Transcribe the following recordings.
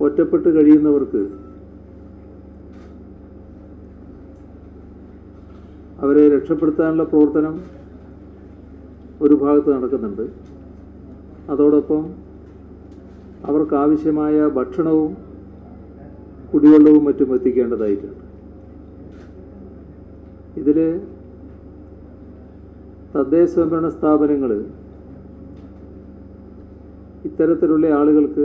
ഒറ്റപ്പെട്ട് കഴിയുന്നവർക്ക് അവരെ രക്ഷപ്പെടുത്താനുള്ള പ്രവർത്തനം ഒരു ഭാഗത്ത് നടക്കുന്നുണ്ട് അതോടൊപ്പം അവർക്കാവശ്യമായ ഭക്ഷണവും കുടിവെള്ളവും മറ്റും എത്തിക്കേണ്ടതായിട്ടുണ്ട് ഇതിൽ തദ്ദേശ സ്വയംഭരണ സ്ഥാപനങ്ങൾ ഇത്തരത്തിലുള്ള ആളുകൾക്ക്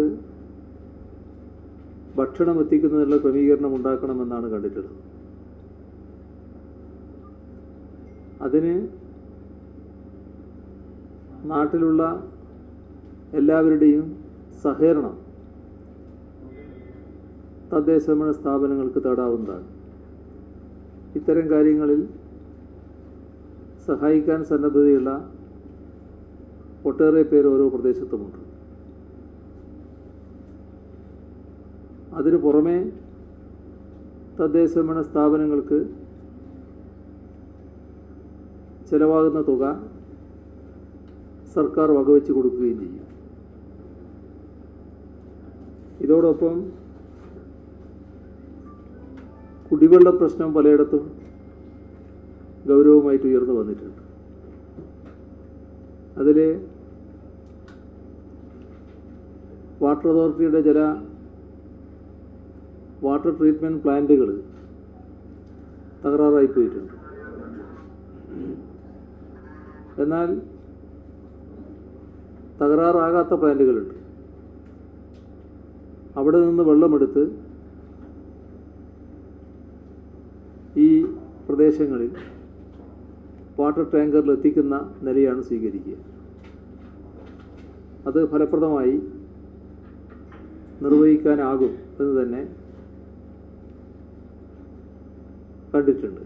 ഭക്ഷണം എത്തിക്കുന്നതിനുള്ള ക്രമീകരണം ഉണ്ടാക്കണമെന്നാണ് കണ്ടിട്ടുള്ളത് അതിന് നാട്ടിലുള്ള എല്ലാവരുടെയും സഹകരണം തദ്ദേശ ഭരണ സ്ഥാപനങ്ങൾക്ക് തേടാവുന്നതാണ് ഇത്തരം കാര്യങ്ങളിൽ സഹായിക്കാൻ സന്നദ്ധതയുള്ള ഒട്ടേറെ പേർ ഓരോ പ്രദേശത്തുമുണ്ട് അതിനു പുറമെ തദ്ദേശ ഭരണ സ്ഥാപനങ്ങൾക്ക് ചെലവാകുന്ന തുക സർക്കാർ വകവെച്ച് കൊടുക്കുകയും ചെയ്യും ഇതോടൊപ്പം കുടിവെള്ള പ്രശ്നം പലയിടത്തും ഗൗരവമായിട്ട് ഉയർന്നു വന്നിട്ടുണ്ട് അതിൽ വാട്ടർ അതോറിറ്റിയുടെ ചില വാട്ടർ ട്രീറ്റ്മെൻറ്റ് പ്ലാന്റുകൾ തകരാറായി പോയിട്ടുണ്ട് എന്നാൽ തകരാറാകാത്ത പ്ലാന്റുകളുണ്ട് അവിടെ നിന്ന് വെള്ളമെടുത്ത് ഈ പ്രദേശങ്ങളിൽ വാട്ടർ ടാങ്കറിൽ എത്തിക്കുന്ന നിലയാണ് സ്വീകരിക്കുക അത് ഫലപ്രദമായി നിർവഹിക്കാനാകും എന്ന് തന്നെ കണ്ടിട്ടുണ്ട്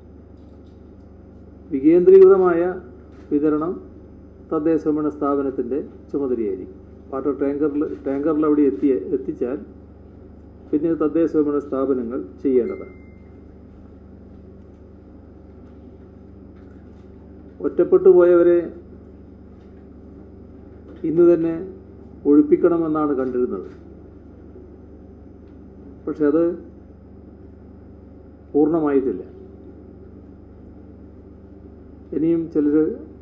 വികേന്ദ്രീകൃതമായ വിതരണം തദ്ദേശ ഭരണ സ്ഥാപനത്തിൻ്റെ ചുമതലയായിരിക്കും വാട്ടർ ടാങ്കറിൽ ടാങ്കറിൽ അവിടെ എത്തിയ എത്തിച്ചാൽ പിന്നെ തദ്ദേശ ഭരണ സ്ഥാപനങ്ങൾ ചെയ്യേണ്ടതാണ് ഒറ്റപ്പെട്ടു പോയവരെ ഇന്ന് തന്നെ ഒഴിപ്പിക്കണമെന്നാണ് കണ്ടിരുന്നത് പക്ഷെ അത് പൂർണ്ണമായിട്ടില്ല ഇനിയും ചിലർ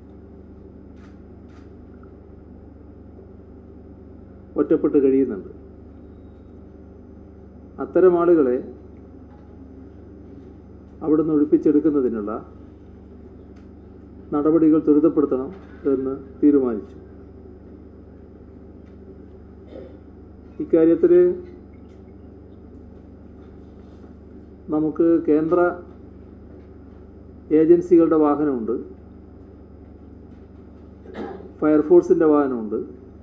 ഒറ്റപ്പെട്ട് കഴിയുന്നുണ്ട് അത്തരം ആളുകളെ അവിടുന്ന് ഒഴിപ്പിച്ചെടുക്കുന്നതിനുള്ള നടപടികൾ ത്വരിതപ്പെടുത്തണം എന്ന് തീരുമാനിച്ചു ഇക്കാര്യത്തിൽ നമുക്ക് കേന്ദ്ര ഏജൻസികളുടെ വാഹനമുണ്ട് ഫയർഫോഴ്സിൻ്റെ വാഹനമുണ്ട്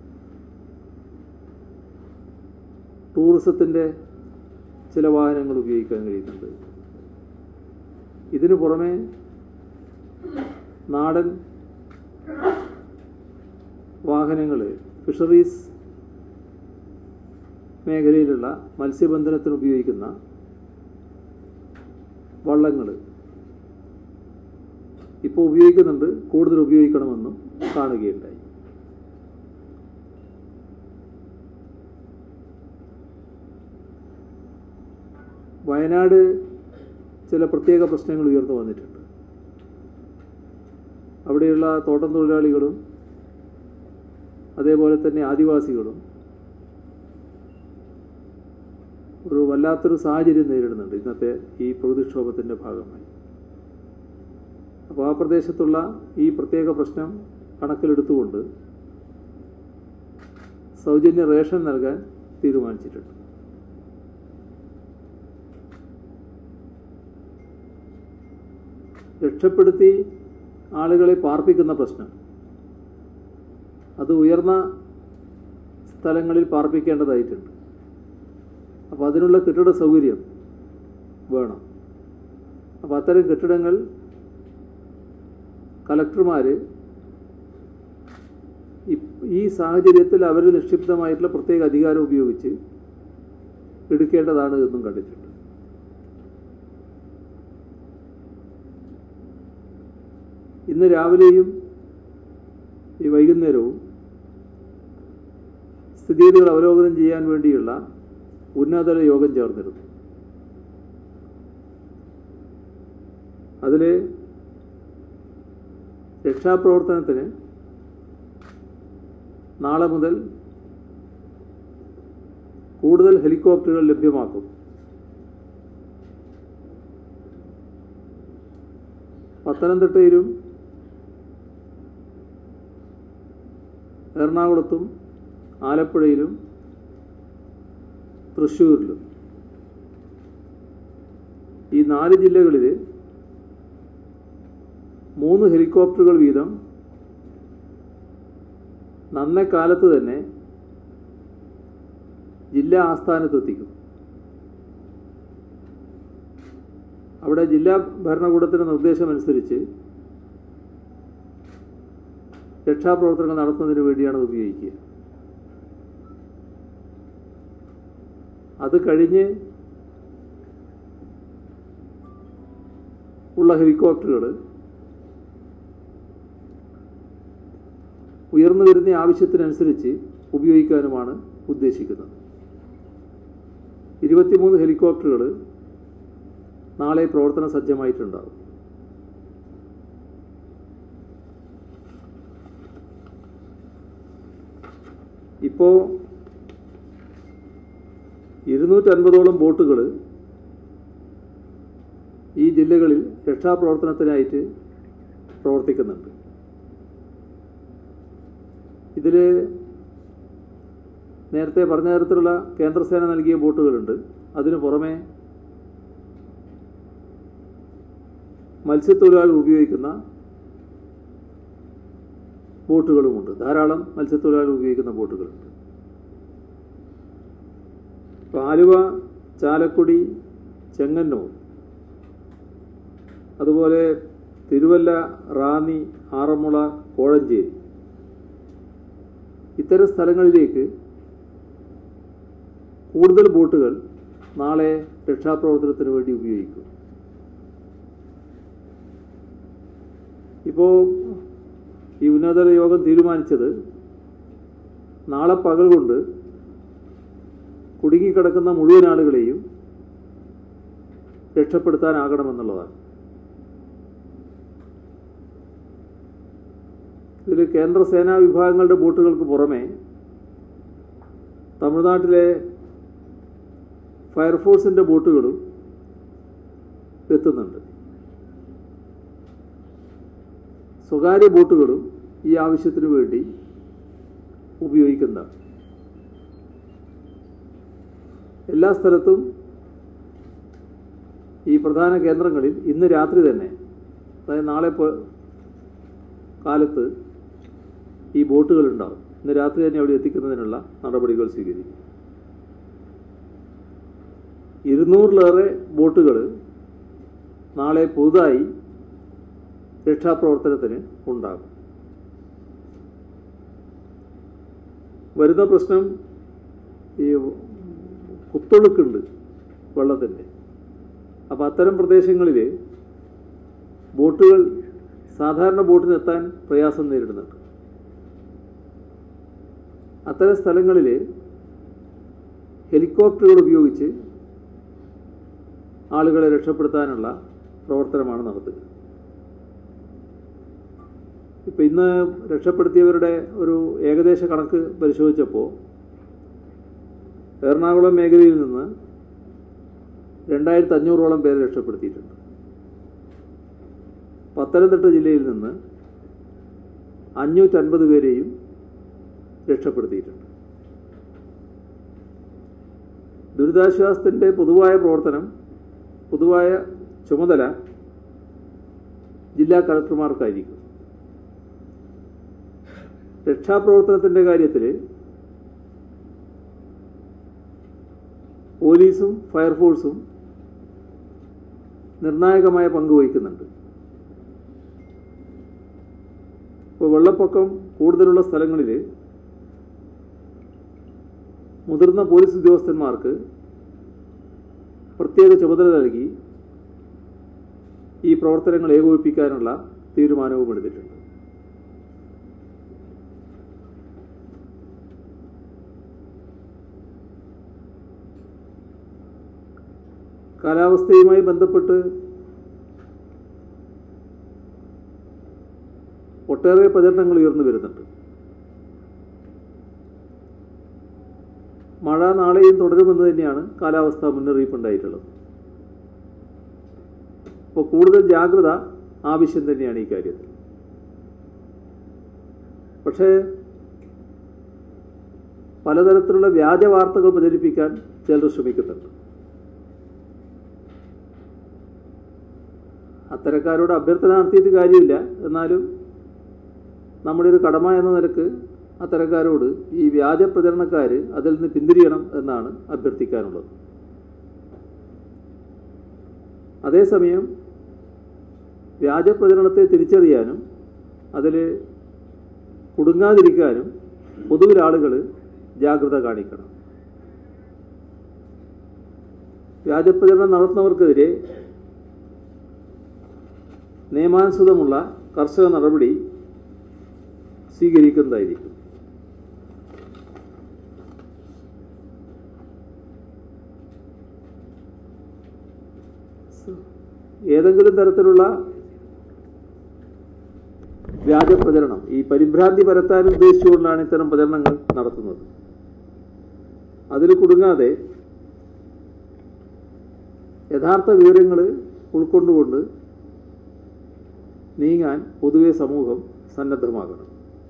ടൂറിസത്തിൻ്റെ ചില വാഹനങ്ങൾ ഉപയോഗിക്കാൻ കഴിയുന്നുണ്ട് ഇതിനു പുറമെ നാടൻ വാഹനങ്ങൾ ഫിഷറീസ് മേഖലയിലുള്ള മത്സ്യബന്ധനത്തിന് ഉപയോഗിക്കുന്ന വള്ളങ്ങൾ ഇപ്പോൾ ഉപയോഗിക്കുന്നുണ്ട് കൂടുതൽ ഉപയോഗിക്കണമെന്നും കാണുകയുണ്ടായി വയനാട് ചില പ്രത്യേക പ്രശ്നങ്ങൾ ഉയർന്നു വന്നിട്ടുണ്ട് അവിടെയുള്ള തോട്ടം തൊഴിലാളികളും അതേപോലെ തന്നെ ആദിവാസികളും ഒരു വല്ലാത്തൊരു സാഹചര്യം നേരിടുന്നുണ്ട് ഇന്നത്തെ ഈ പ്രകൃതിക്ഷോഭത്തിൻ്റെ ഭാഗമായി അപ്പോൾ ആ പ്രദേശത്തുള്ള ഈ പ്രത്യേക പ്രശ്നം കണക്കിലെടുത്തുകൊണ്ട് സൗജന്യ റേഷൻ നൽകാൻ തീരുമാനിച്ചിട്ടുണ്ട് രക്ഷപ്പെടുത്തി ആളുകളെ പാർപ്പിക്കുന്ന പ്രശ്നം അത് ഉയർന്ന സ്ഥലങ്ങളിൽ പാർപ്പിക്കേണ്ടതായിട്ടുണ്ട് അപ്പോൾ അതിനുള്ള കെട്ടിട സൗകര്യം വേണം അപ്പോൾ അത്തരം കെട്ടിടങ്ങൾ കലക്ടർമാർ ഈ സാഹചര്യത്തിൽ അവർ നിക്ഷിപ്തമായിട്ടുള്ള പ്രത്യേക അധികാരം ഉപയോഗിച്ച് എടുക്കേണ്ടതാണ് എന്നും കണ്ടിട്ടുണ്ട് ഇന്ന് രാവിലെയും ഈ വൈകുന്നേരവും സ്ഥിതിഗതികൾ അവലോകനം ചെയ്യാൻ വേണ്ടിയുള്ള ഉന്നതതല യോഗം ചേർന്നിരുന്നു അതിൽ രക്ഷാപ്രവർത്തനത്തിന് നാളെ മുതൽ കൂടുതൽ ഹെലികോപ്റ്ററുകൾ ലഭ്യമാക്കും പത്തനംതിട്ടയിലും എറണാകുളത്തും ആലപ്പുഴയിലും തൃശ്ശൂരിലും ഈ നാല് ജില്ലകളിൽ മൂന്ന് ഹെലികോപ്റ്ററുകൾ വീതം നന്നേ കാലത്ത് തന്നെ ജില്ലാ ആസ്ഥാനത്തെത്തിക്കും അവിടെ ജില്ലാ ഭരണകൂടത്തിൻ്റെ നിർദ്ദേശമനുസരിച്ച് രക്ഷാപ്രവർത്തനങ്ങൾ നടത്തുന്നതിന് വേണ്ടിയാണ് അത് ഉപയോഗിക്കുക അത് കഴിഞ്ഞ് ഉള്ള ഹെലികോപ്റ്ററുകൾ ഉയർന്നു വരുന്ന ആവശ്യത്തിനനുസരിച്ച് ഉപയോഗിക്കാനുമാണ് ഉദ്ദേശിക്കുന്നത് ഇരുപത്തിമൂന്ന് ഹെലികോപ്റ്ററുകൾ നാളെ പ്രവർത്തന സജ്ജമായിട്ടുണ്ടാകും ഇപ്പോൾ ഇരുന്നൂറ്റൻപതോളം ബോട്ടുകൾ ഈ ജില്ലകളിൽ രക്ഷാപ്രവർത്തനത്തിനായിട്ട് പ്രവർത്തിക്കുന്നുണ്ട് ഇതിൽ നേരത്തെ പറഞ്ഞ തരത്തിലുള്ള കേന്ദ്രസേന നൽകിയ ബോട്ടുകളുണ്ട് അതിനു പുറമെ മത്സ്യത്തൊഴിലാളികൾ ഉപയോഗിക്കുന്ന ബോട്ടുകളുമുണ്ട് ധാരാളം മത്സ്യത്തൊഴിലാളികൾ ഉപയോഗിക്കുന്ന ബോട്ടുകളുണ്ട് ഇപ്പോൾ ആലുവ ചാലക്കുടി ചെങ്ങന്നൂർ അതുപോലെ തിരുവല്ല റാന്നി ആറന്മുള കോഴഞ്ചേരി ഇത്തരം സ്ഥലങ്ങളിലേക്ക് കൂടുതൽ ബോട്ടുകൾ നാളെ രക്ഷാപ്രവർത്തനത്തിന് വേണ്ടി ഉപയോഗിക്കും ഇപ്പോൾ ഈ ഉന്നതതല യോഗം തീരുമാനിച്ചത് നാളെ പകൽ കൊണ്ട് കുടുങ്ങിക്കിടക്കുന്ന മുഴുവൻ ആളുകളെയും രക്ഷപ്പെടുത്താനാകണമെന്നുള്ളതാണ് ഇതിൽ കേന്ദ്ര സേനാ വിഭാഗങ്ങളുടെ ബോട്ടുകൾക്ക് പുറമെ തമിഴ്നാട്ടിലെ ഫയർഫോഴ്സിൻ്റെ ബോട്ടുകളും എത്തുന്നുണ്ട് സ്വകാര്യ ബോട്ടുകളും ഈ ആവശ്യത്തിന് വേണ്ടി ഉപയോഗിക്കുന്നതാണ് എല്ലാ സ്ഥലത്തും ഈ പ്രധാന കേന്ദ്രങ്ങളിൽ ഇന്ന് രാത്രി തന്നെ അതായത് നാളെ പോ- കാലത്ത് ഈ ബോട്ടുകൾ ഉണ്ടാവും ഇന്ന് രാത്രി തന്നെ അവിടെ എത്തിക്കുന്നതിനുള്ള നടപടികൾ സ്വീകരിക്കും ഇരുന്നൂറിലേറെ ബോട്ടുകൾ നാളെ പുതുതായി രക്ഷാപ്രവർത്തനത്തിന് ഉണ്ടാകും വരുന്ന പ്രശ്നം ഈ കുത്തൊഴുക്കുണ്ട് വെള്ളത്തിൻ്റെ അപ്പോൾ അത്തരം പ്രദേശങ്ങളിൽ ബോട്ടുകൾ സാധാരണ ബോട്ടിനെത്താൻ പ്രയാസം നേരിടുന്നുണ്ട് അത്തരം സ്ഥലങ്ങളിൽ ഹെലികോപ്റ്ററുകൾ ഉപയോഗിച്ച് ആളുകളെ രക്ഷപ്പെടുത്താനുള്ള പ്രവർത്തനമാണ് നടത്തുക ഇപ്പം ഇന്ന് രക്ഷപ്പെടുത്തിയവരുടെ ഒരു ഏകദേശ കണക്ക് പരിശോധിച്ചപ്പോൾ എറണാകുളം മേഖലയിൽ നിന്ന് രണ്ടായിരത്തി അഞ്ഞൂറോളം പേരെ രക്ഷപ്പെടുത്തിയിട്ടുണ്ട് പത്തനംതിട്ട ജില്ലയിൽ നിന്ന് അഞ്ഞൂറ്റൻപത് പേരെയും രക്ഷപ്പെടുത്തിയിട്ടുണ്ട് ദുരിതാശ്വാസത്തിൻ്റെ പൊതുവായ പ്രവർത്തനം പൊതുവായ ചുമതല ജില്ലാ കളക്ടർമാർക്കായിരിക്കും രക്ഷാപ്രവർത്തനത്തിൻ്റെ കാര്യത്തിൽ പോലീസും ഫയർഫോഴ്സും നിർണായകമായ പങ്ക് വഹിക്കുന്നുണ്ട് ഇപ്പോൾ വെള്ളപ്പൊക്കം കൂടുതലുള്ള സ്ഥലങ്ങളിൽ മുതിർന്ന പോലീസ് ഉദ്യോഗസ്ഥന്മാർക്ക് പ്രത്യേക ചുമതല നൽകി ഈ പ്രവർത്തനങ്ങൾ ഏകോപിപ്പിക്കാനുള്ള തീരുമാനവും എടുത്തിട്ടുണ്ട് കാലാവസ്ഥയുമായി ബന്ധപ്പെട്ട് ഒട്ടേറെ പ്രചരണങ്ങൾ ഉയർന്നു വരുന്നുണ്ട് മഴ നാളെയും തുടരുമെന്ന് തന്നെയാണ് കാലാവസ്ഥാ മുന്നറിയിപ്പ് ഉണ്ടായിട്ടുള്ളത് അപ്പോൾ കൂടുതൽ ജാഗ്രത ആവശ്യം തന്നെയാണ് ഈ കാര്യത്തിൽ പക്ഷേ പലതരത്തിലുള്ള വ്യാജ വാർത്തകൾ പ്രചരിപ്പിക്കാൻ ചിലർ ശ്രമിക്കുന്നുണ്ട് അത്തരക്കാരോട് അഭ്യർത്ഥന നടത്തിയിട്ട് കാര്യമില്ല എന്നാലും നമ്മുടെ ഒരു കടമ എന്ന നിലക്ക് അത്തരക്കാരോട് ഈ വ്യാജ പ്രചരണക്കാർ അതിൽ നിന്ന് പിന്തിരിയണം എന്നാണ് അഭ്യർത്ഥിക്കാനുള്ളത് അതേസമയം വ്യാജ പ്രചരണത്തെ തിരിച്ചറിയാനും അതിൽ കുടുങ്ങാതിരിക്കാനും പൊതുവിൽ ആളുകൾ ജാഗ്രത കാണിക്കണം വ്യാജപ്രചരണം നടത്തുന്നവർക്കെതിരെ നിയമാനുസൃതമുള്ള കർശന നടപടി സ്വീകരിക്കുന്നതായിരിക്കും ഏതെങ്കിലും തരത്തിലുള്ള വ്യാജ പ്രചരണം ഈ പരിഭ്രാന്തി പരത്താൻ ഉദ്ദേശിച്ചുകൊണ്ടാണ് ഇത്തരം പ്രചരണങ്ങൾ നടത്തുന്നത് അതിൽ കുടുങ്ങാതെ യഥാർത്ഥ വിവരങ്ങൾ ഉൾക്കൊണ്ടുകൊണ്ട് നീങ്ങാൻ പൊതുവെ സമൂഹം സന്നദ്ധമാകണം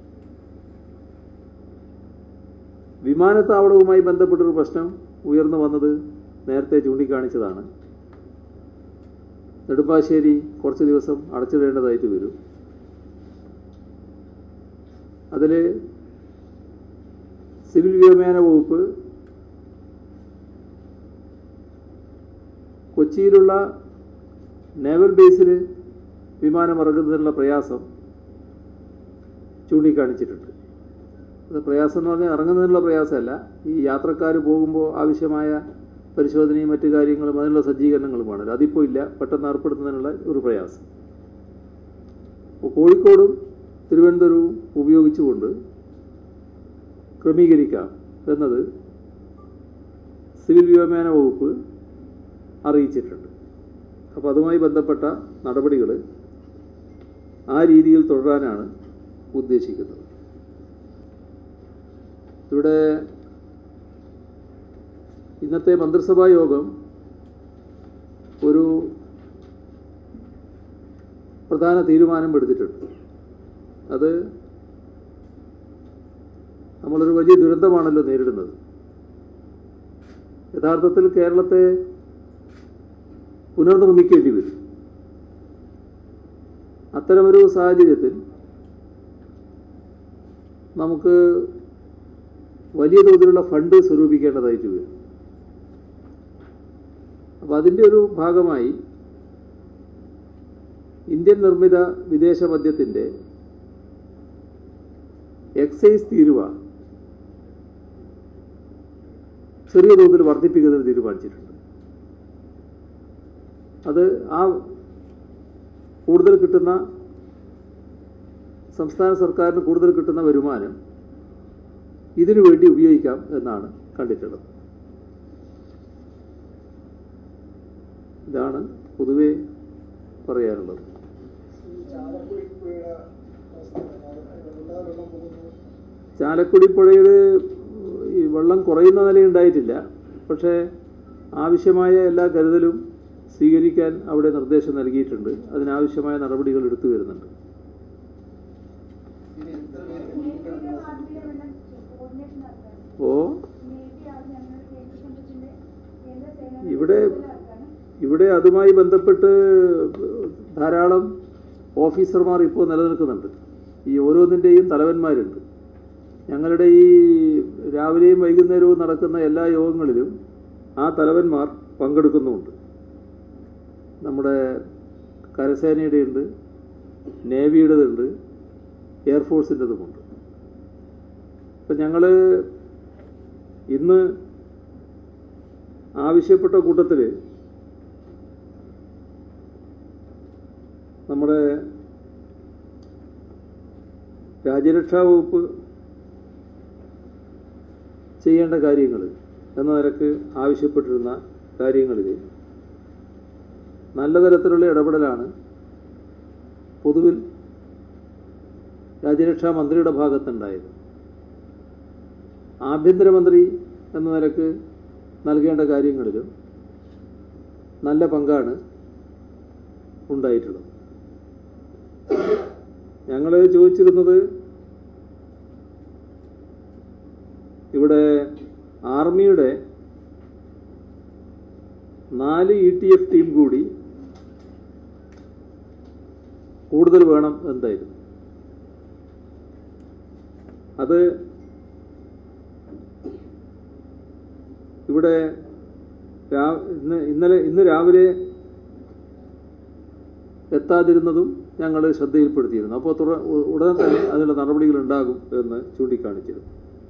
വിമാനത്താവളവുമായി ബന്ധപ്പെട്ടൊരു പ്രശ്നം ഉയർന്നു വന്നത് നേരത്തെ ചൂണ്ടിക്കാണിച്ചതാണ് നെടുമ്പാശ്ശേരി കുറച്ച് ദിവസം അടച്ചിടേണ്ടതായിട്ട് വരും അതിൽ സിവിൽ വ്യോമയാന വകുപ്പ് കൊച്ചിയിലുള്ള നേവൽ ബേസിൽ വിമാനം ഇറങ്ങുന്നതിനുള്ള പ്രയാസം ചൂണ്ടിക്കാണിച്ചിട്ടുണ്ട് അത് പ്രയാസം എന്ന് പറഞ്ഞാൽ ഇറങ്ങുന്നതിനുള്ള പ്രയാസമല്ല ഈ യാത്രക്കാർ പോകുമ്പോൾ ആവശ്യമായ പരിശോധനയും മറ്റു കാര്യങ്ങളും അതിനുള്ള സജ്ജീകരണങ്ങളുമാണ് അതിപ്പോൾ ഇല്ല പെട്ടെന്ന് ഏർപ്പെടുത്തുന്നതിനുള്ള ഒരു പ്രയാസം അപ്പോൾ കോഴിക്കോടും തിരുവനന്തപുരവും ഉപയോഗിച്ചുകൊണ്ട് ക്രമീകരിക്കാം എന്നത് സിവിൽ വ്യോമയാന വകുപ്പ് അറിയിച്ചിട്ടുണ്ട് അപ്പോൾ അതുമായി ബന്ധപ്പെട്ട നടപടികൾ ആ രീതിയിൽ തുടരാനാണ് ഉദ്ദേശിക്കുന്നത് ഇവിടെ ഇന്നത്തെ മന്ത്രിസഭാ യോഗം ഒരു പ്രധാന തീരുമാനം എടുത്തിട്ടുണ്ട് അത് നമ്മളൊരു വലിയ ദുരന്തമാണല്ലോ നേരിടുന്നത് യഥാർത്ഥത്തിൽ കേരളത്തെ പുനർനിർമ്മിക്കേണ്ടി വരും അത്തരമൊരു സാഹചര്യത്തിൽ നമുക്ക് വലിയ തോതിലുള്ള ഫണ്ട് സ്വരൂപിക്കേണ്ടതായിട്ട് വരും അപ്പോൾ അതിൻ്റെ ഒരു ഭാഗമായി ഇന്ത്യൻ നിർമ്മിത വിദേശ മദ്യത്തിൻ്റെ എക്സൈസ് തീരുവ ചെറിയ തോതിൽ വർദ്ധിപ്പിക്കുന്നതിന് തീരുമാനിച്ചിട്ടുണ്ട് അത് ആ കൂടുതൽ കിട്ടുന്ന സംസ്ഥാന സർക്കാരിന് കൂടുതൽ കിട്ടുന്ന വരുമാനം ഇതിനു വേണ്ടി ഉപയോഗിക്കാം എന്നാണ് കണ്ടിട്ടുള്ളത് ഇതാണ് പൊതുവെ പറയാനുള്ളത് ചാലക്കുടി പുഴയുടെ അവസ്ഥ വല്ലാതെ വെള്ളം പോകുന്നു ചാലക്കുടി പുഴയിൽ ഈ വെള്ളം കുറയുന്ന നിലയുണ്ടായിട്ടില്ല പക്ഷേ ആവശ്യമായ എല്ലാ കരുതലും സ്വീകരിക്കാൻ അവിടെ നിർദ്ദേശം നൽകിയിട്ടുണ്ട് അതിനാവശ്യമായ നടപടികൾ എടുത്തു വരുന്നുണ്ട് ഇനി എത്ര പേര് നേവിയുടെ വാർഡിലെ വെള്ളം കോർഡിനേഷൻ നടത്താൻ ഓ നേവി ആണ് ഞങ്ങൾ കേന്ദ്ര സംഘത്തിന്റെ കേന്ദ്ര സേന ഇവിടെ ഇവിടെ അതുമായി ബന്ധപ്പെട്ട് ധാരാളം ഓഫീസർമാർ ഇപ്പോൾ നിലനിൽക്കുന്നുണ്ട് ഈ ഓരോന്നിൻ്റെയും തലവന്മാരുണ്ട് ഞങ്ങളുടെ ഈ രാവിലെയും വൈകുന്നേരവും നടക്കുന്ന എല്ലാ യോഗങ്ങളിലും ആ തലവന്മാർ പങ്കെടുക്കുന്നുമുണ്ട് നമ്മുടെ കരസേനയുടെയുണ്ട് നേവിയുടേതുണ്ട് എയർഫോഴ്സിൻ്റെതുമുണ്ട് ഇപ്പം ഞങ്ങൾ ഇന്ന് ആവശ്യപ്പെട്ട കൂട്ടത്തിൽ നമ്മുടെ രാജ്യരക്ഷാ വകുപ്പ് ചെയ്യേണ്ട കാര്യങ്ങൾ എന്ന നിലക്ക് ആവശ്യപ്പെട്ടിരുന്ന കാര്യങ്ങളിൽ നല്ല തരത്തിലുള്ള ഇടപെടലാണ് പൊതുവിൽ രാജ്യരക്ഷാ മന്ത്രിയുടെ ഭാഗത്തുണ്ടായത് ആഭ്യന്തരമന്ത്രി എന്ന നിലക്ക് നൽകേണ്ട കാര്യങ്ങളിലും നല്ല പങ്കാണ് ഉണ്ടായിട്ടുള്ളത് ഞങ്ങൾ ചോദിച്ചിരുന്നത് ഇവിടെ ആർമിയുടെ നാല് ഇ ടി എഫ് ടീം കൂടി കൂടുതൽ വേണം എന്തായിരുന്നു അത് ഇവിടെ രാ- ഇന്ന് ഇന്നലെ ഇന്ന് രാവിലെ എത്താതിരുന്നതും ഞങ്ങൾ ശ്രദ്ധയിൽപ്പെടുത്തിയിരുന്നു അപ്പോൾ തുടർ ഉ- ഉടനെ തന്നെ അതിനുള്ള നടപടികൾ ഉണ്ടാകും എന്ന് ചൂണ്ടിക്കാണിച്ചിരുന്നു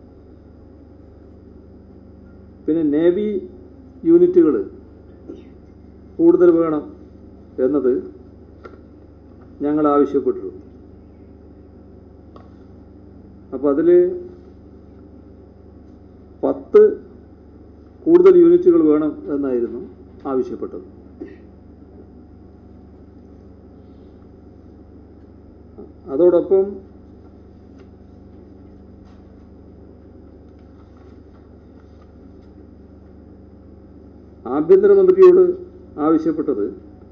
പിന്നെ നേവി യൂണിറ്റുകൾ കൂടുതൽ വേണം എന്നത് ഞങ്ങൾ ആവശ്യപ്പെട്ടിരുന്നു അപ്പോൾ അതിൽ പത്ത് കൂടുതൽ യൂണിറ്റുകൾ വേണം എന്നായിരുന്നു ആവശ്യപ്പെട്ടത് അതോടൊപ്പം ആഭ്യന്തരമന്ത്രിയോട് ആവശ്യപ്പെട്ടത്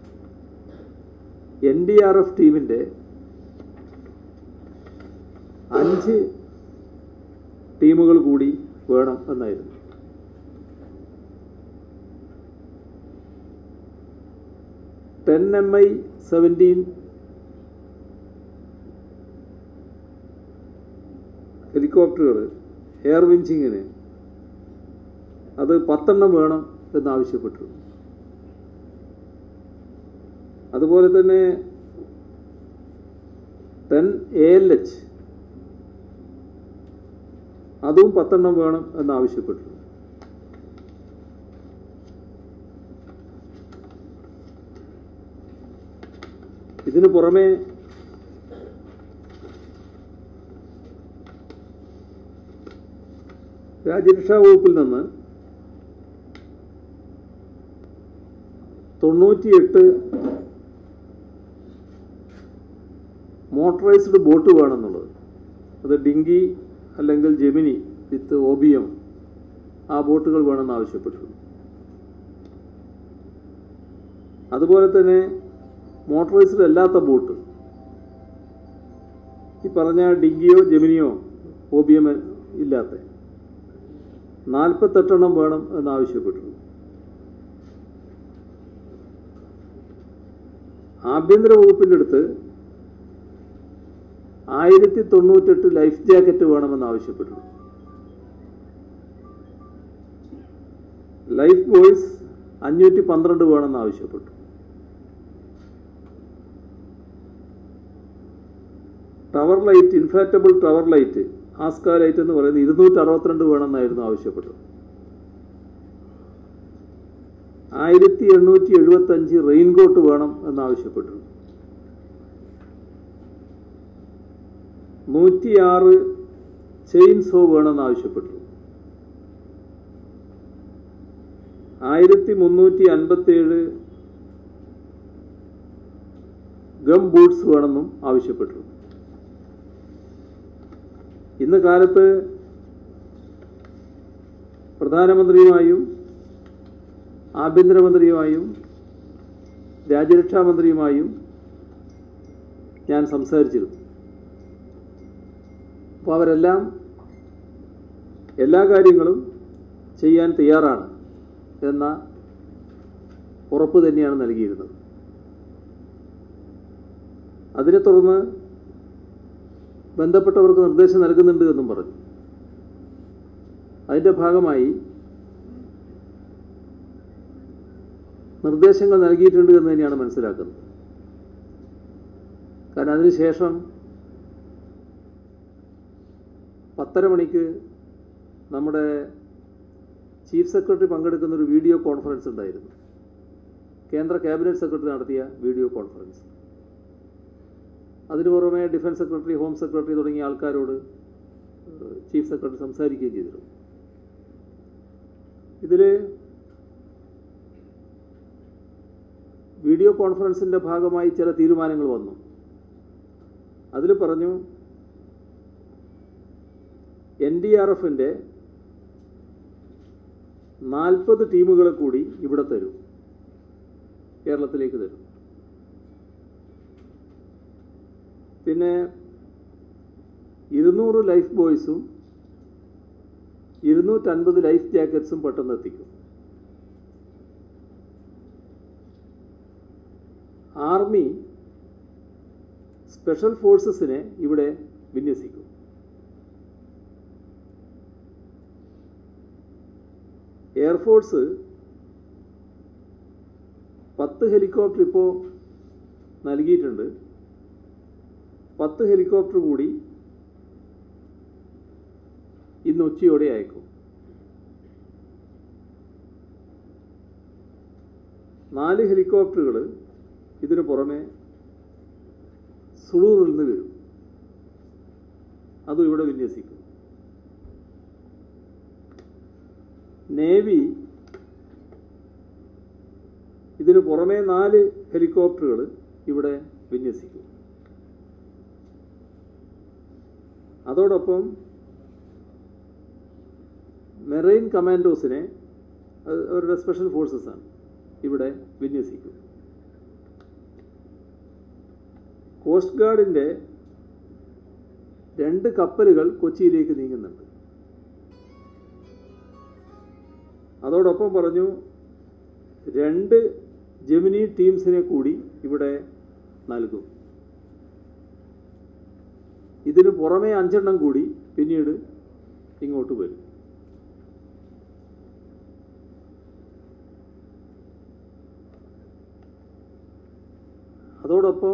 എൻ ഡി ആർ എഫ് ടീമിൻ്റെ അഞ്ച് ടീമുകൾ കൂടി വേണം എന്നായിരുന്നു ടെൻ എം ഐ സെവൻറ്റീൻ ഹെലികോപ്റ്ററുകൾ എയർ വിഞ്ചിങ്ങിന് അത് പത്തെണ്ണം വേണം എന്നാവശ്യപ്പെട്ടു അതുപോലെ തന്നെ ടെൻ എ എൽ എച്ച് അതും പത്തെണ്ണം വേണം എന്നാവശ്യപ്പെട്ടു ഇതിനു പുറമെ രാജ്യരക്ഷാ വകുപ്പിൽ നിന്ന് തൊണ്ണൂറ്റിയെട്ട് മോട്ടറൈസ്ഡ് ബോട്ട് വേണമെന്നുള്ളത് അത് ഡിങ്കി അല്ലെങ്കിൽ Gemini with O B M ആ ബോട്ടുകൾ വേണമെന്ന് ആവശ്യപ്പെട്ടു അതുപോലെ തന്നെ മോട്ടറൈസ്ഡ് അല്ലാത്ത ബോട്ട് ഈ പറഞ്ഞ ഡിങ്കിയോ ജെമിനിയോ ഒ ബി എം ഇല്ലാത്ത നാൽപ്പത്തെട്ടെണ്ണം വേണം എന്നാവശ്യപ്പെട്ടു ആഭ്യന്തര വകുപ്പിൻ്റെ അടുത്ത് ആയിരത്തി തൊണ്ണൂറ്റെട്ട് ലൈഫ് ജാക്കറ്റ് വേണമെന്ന് ആവശ്യപ്പെട്ടു ലൈഫ് ബോയ്സ് അഞ്ഞൂറ്റി പന്ത്രണ്ട് വേണമെന്ന് ആവശ്യപ്പെട്ടു tower light inflatable tower light Aska light എന്ന് പറയുന്നത് ഇരുന്നൂറ്റി അറുപത്തിരണ്ട് വേണമെന്നായിരുന്നു ആവശ്യപ്പെട്ടത് ആയിരത്തി എണ്ണൂറ്റി എഴുപത്തി അഞ്ച് റെയിൻകോട്ട് വേണം എന്നാവശ്യപ്പെട്ടു നൂറ്റിയാറ് ചെയിൻസോ വേണമെന്ന് ആവശ്യപ്പെട്ടു ആയിരത്തി മുന്നൂറ്റി അൻപത്തിയേഴ് ഗം ബൂട്ട്സ് വേണമെന്നും ആവശ്യപ്പെട്ടു ഇന്ന് കാലത്ത് പ്രധാനമന്ത്രിയുമായും ആഭ്യന്തരമന്ത്രിയുമായും രാജ്യരക്ഷാ മന്ത്രിയുമായും ഞാൻ സംസാരിച്ചിരുന്നു അപ്പോൾ അവരെല്ലാം എല്ലാ കാര്യങ്ങളും ചെയ്യാൻ തയ്യാറാണ് എന്ന ഉറപ്പ് തന്നെയാണ് നൽകിയിരുന്നത് അതിനെ തുടർന്ന് ബന്ധപ്പെട്ടവർക്ക് നിർദ്ദേശം നൽകുന്നുണ്ട് എന്നും പറഞ്ഞു അതിൻ്റെ ഭാഗമായി നിർദ്ദേശങ്ങൾ നൽകിയിട്ടുണ്ട് എന്ന് തന്നെയാണ് മനസ്സിലാക്കുന്നത് കാരണം അതിനുശേഷം പത്തര മണിക്ക് നമ്മുടെ ചീഫ് സെക്രട്ടറി പങ്കെടുക്കുന്ന ഒരു വീഡിയോ കോൺഫറൻസ് ഉണ്ടായിരുന്നു കേന്ദ്ര ക്യാബിനറ്റ് സെക്രട്ടറി നടത്തിയ വീഡിയോ കോൺഫറൻസ് അതിനു പുറമെ ഡിഫൻസ് സെക്രട്ടറി ഹോം സെക്രട്ടറി തുടങ്ങിയ ആൾക്കാരോട് ഏഹ്, ചീഫ് സെക്രട്ടറി സംസാരിക്കുകയും ചെയ്തിരുന്നു ഇതിൽ വീഡിയോ വീഡിയോ കോൺഫറൻസിൻ്റെ ഭാഗമായി ചില തീരുമാനങ്ങൾ വന്നു അതിൽ പറഞ്ഞു എൻ ഡി ആർ എഫിൻ്റെ നാൽപ്പത് ടീമുകളെ കൂടി ഇവിടെ തരും കേരളത്തിലേക്ക് തരും പിന്നെ ഇരുന്നൂറ് ലൈഫ് ബോയ്സും ഇരുന്നൂറ്റൻപത് ലൈഫ് ജാക്കറ്റ്സും പെട്ടെന്ന് എത്തിക്കും ആർമി സ്പെഷ്യൽ ഫോഴ്സസിനെ ഇവിടെ വിന്യസിക്കും എയർഫോഴ്സ് പത്ത് ഹെലികോപ്റ്റർ ഇപ്പോൾ നൽകിയിട്ടുണ്ട് പത്ത് ഹെലികോപ്റ്റർ കൂടി ഇന്ന് ഉച്ചയോടെ അയക്കും നാല് ഹെലികോപ്റ്ററുകൾ ഇതിനു പുറമെ സുളൂറിൽ നിന്ന് വരും അതും ഇവിടെ വിന്യസിക്കും നേവി ഇതിനു പുറമെ നാല് ഹെലികോപ്റ്ററുകൾ ഇവിടെ വിന്യസിക്കും അതോടൊപ്പം മെറൈൻ കമാൻഡോസിനെ അത് അവരുടെ സ്പെഷ്യൽ ഫോഴ്സസ് ആണ് ഇവിടെ വിന്യസിക്കും കോസ്റ്റ് ഗാർഡിൻ്റെ രണ്ട് കപ്പലുകൾ കൊച്ചിയിലേക്ക് നീങ്ങുന്നുണ്ട് അതോടൊപ്പം പറഞ്ഞു രണ്ട് ജെമിനി ടീംസിനെ കൂടി ഇവിടെ നൽകും ഇതിന് പുറമെ അഞ്ചെണ്ണം കൂടി പിന്നീട് ഇങ്ങോട്ട് വരും അതോടൊപ്പം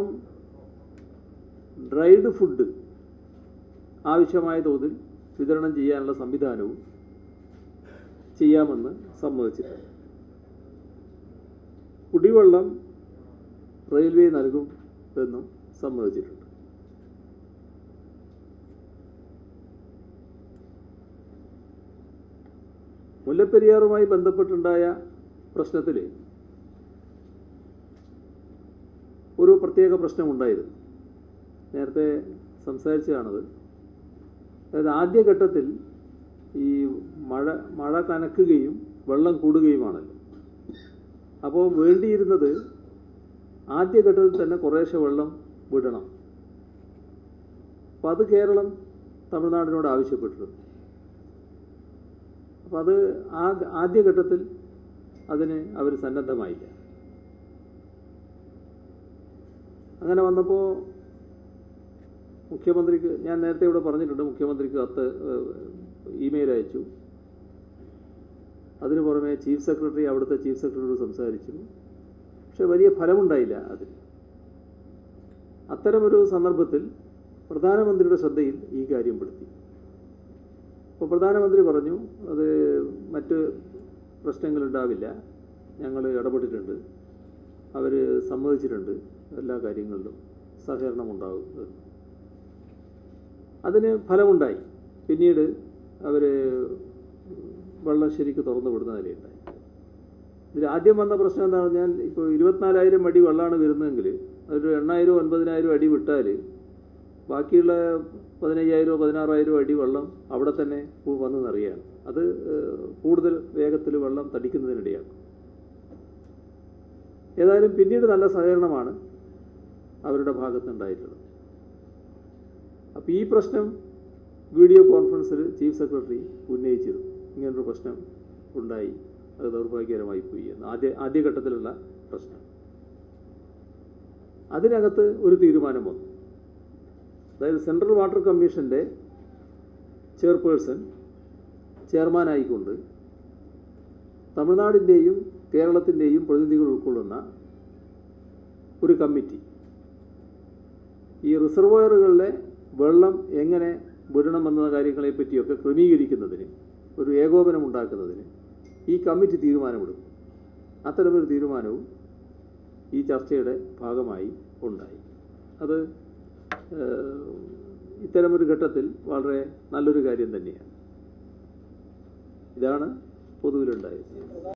ഡ്രൈഡ് ഫുഡ് ആവശ്യമായ തോതിൽ വിതരണം ചെയ്യാനുള്ള സംവിധാനവും ചെയ്യാമെന്ന് സമ്മതിച്ചിട്ടുണ്ട് കുടിവെള്ളം റെയിൽവേ നൽകും എന്നും സമ്മതിച്ചിട്ടുണ്ട് മുല്ലപ്പെരിയാറുമായി ബന്ധപ്പെട്ടുണ്ടായ പ്രശ്നത്തിൽ ഒരു പ്രത്യേക പ്രശ്നമുണ്ടായിരുന്നു നേരത്തെ സംസാരിച്ചതാണത് അതായത് ആദ്യഘട്ടത്തിൽ ഈ മഴ മഴ കനക്കുകയും വെള്ളം കൂടുകയുമാണല്ലോ അപ്പോൾ വേണ്ടിയിരുന്നത് ആദ്യഘട്ടത്തിൽ തന്നെ കുറേശ്ശെ വെള്ളം വിടണം അപ്പം അത് കേരളം തമിഴ്നാടിനോട് ആവശ്യപ്പെട്ടിരുന്നു അപ്പം അത് ആ ആദ്യഘട്ടത്തിൽ അതിന് അവർ സന്നദ്ധമായില്ല അങ്ങനെ വന്നപ്പോൾ മുഖ്യമന്ത്രിക്ക് ഞാൻ നേരത്തെ ഇവിടെ പറഞ്ഞിട്ടുണ്ട് മുഖ്യമന്ത്രിക്ക് കത്ത് ഇമെയിൽ അയച്ചു അതിനു പുറമെ ചീഫ് സെക്രട്ടറി അവിടുത്തെ ചീഫ് സെക്രട്ടറിയോട് സംസാരിച്ചു പക്ഷെ വലിയ ഫലമുണ്ടായില്ല അതിന് അത്തരമൊരു സന്ദർഭത്തിൽ പ്രധാനമന്ത്രിയുടെ ശ്രദ്ധയിൽ ഈ കാര്യം പെടുത്തി അപ്പോൾ പ്രധാനമന്ത്രി പറഞ്ഞു അത് മറ്റ് പ്രശ്നങ്ങളുണ്ടാവില്ല ഞങ്ങൾ ഇടപെട്ടിട്ടുണ്ട് അവർ സമ്മതിച്ചിട്ടുണ്ട് എല്ലാ കാര്യങ്ങളിലും സഹകരണം ഉണ്ടാകും എന്ന്. അതിന് ഫലമുണ്ടായി പിന്നീട് അവർ വെള്ളം ശരിക്ക് തുറന്നു വിടുന്ന നിലയുണ്ടായി ഇതിൽ ആദ്യം വന്ന പ്രശ്നം എന്താണെന്ന് പറഞ്ഞാൽ ഇപ്പോൾ ഇരുപത്തിനാലായിരം അടി വെള്ളമാണ് വരുന്നതെങ്കിൽ അതൊരു എണ്ണായിരം ഒൻപതിനായിരം അടി വിട്ടാൽ ബാക്കിയുള്ള പതിനയ്യായിരമോ പതിനാറായിരമോ അടി വെള്ളം അവിടെ തന്നെ പു- വന്ന് നിറയാണ് അത് ഏഹ്, കൂടുതൽ വേഗത്തിൽ വെള്ളം തടിക്കുന്നതിനിടയാണ് ഏതായാലും പിന്നീട് നല്ല സഹകരണമാണ് അവരുടെ ഭാഗത്തുണ്ടായിട്ടുള്ളത് അപ്പോൾ ഈ പ്രശ്നം വീഡിയോ കോൺഫറൻസിൽ ചീഫ് സെക്രട്ടറി ഉന്നയിച്ചിരുന്നു ഇങ്ങനൊരു പ്രശ്നം ഉണ്ടായി അത് ദൗർഭാഗ്യകരമായി പോയി എന്ന് ആദ്യ ആദ്യഘട്ടത്തിലുള്ള പ്രശ്നം അതിനകത്ത് ഒരു തീരുമാനം വന്നു അതായത് സെൻട്രൽ വാട്ടർ കമ്മീഷൻ്റെ ചെയർപേഴ്സൺ ചെയർമാനായിക്കൊണ്ട് തമിഴ്നാടിൻ്റെയും കേരളത്തിൻ്റെയും പ്രതിനിധികൾ ഉൾക്കൊള്ളുന്ന ഒരു കമ്മിറ്റി ഈ റിസർവോയറുകളിലെ വെള്ളം എങ്ങനെ വിടണമെന്ന കാര്യങ്ങളെ പറ്റിയൊക്കെ ക്രമീകരിക്കുന്നതിന് ഒരു ഏകോപനം ഉണ്ടാക്കുന്നതിന് ഈ കമ്മിറ്റി തീരുമാനമെടുക്കും അത്തരമൊരു തീരുമാനവും ഈ ചർച്ചയുടെ ഭാഗമായി ഉണ്ടായി അത് ഏഹ്, ഇത്തരമൊരു ഘട്ടത്തിൽ വളരെ നല്ലൊരു കാര്യം തന്നെയാണ് ഇതാണ് പൊതുവിലുണ്ടായത്